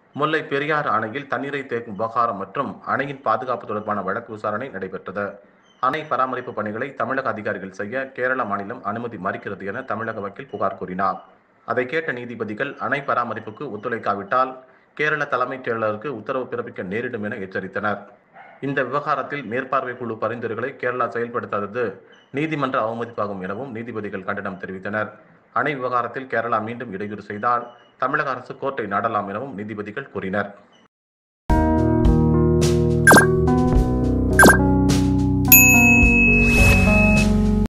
முல்லை பெரியாறு அணையில் தண்ணீரை தேக்கும் விவகாரம் மற்றும் அணையின் பாதுகாப்பு தொடர்பான வழக்கு விசாரணை நடைபெற்றது அணை பராமரிப்பு பணிகளை தமிழக அதிகாரிகள் செய்ய கேரள மாநிலம் அனுமதி மறுக்கிறது என தமிழக வக்கீல் புகார் கூறினார் அதை கேட்ட நீதிபதிகள் அணை பராமரிப்புக்கு ஒத்துழைக்காவிட்டால் கேரள தலைமைச் செயலருக்கு உத்தரவு பிறப்பிக்க நேரிடும் என எச்சரித்தனர் இந்த விவகாரத்தில் மேற்பார்வை குழு பரிந்துரைகளை கேரளா செயல்படுத்தாதது நீதிமன்ற அவமதிப்பாகும் எனவும் நீதிபதிகள் கண்டனம் தெரிவித்தனர் அணை விவகாரத்தில் கேரளா மீண்டும் இடையூறு செய்தால் தமிழக அரசு கோர்ட்டை நாடலாம் எனவும் நீதிபதிகள் கூறினர்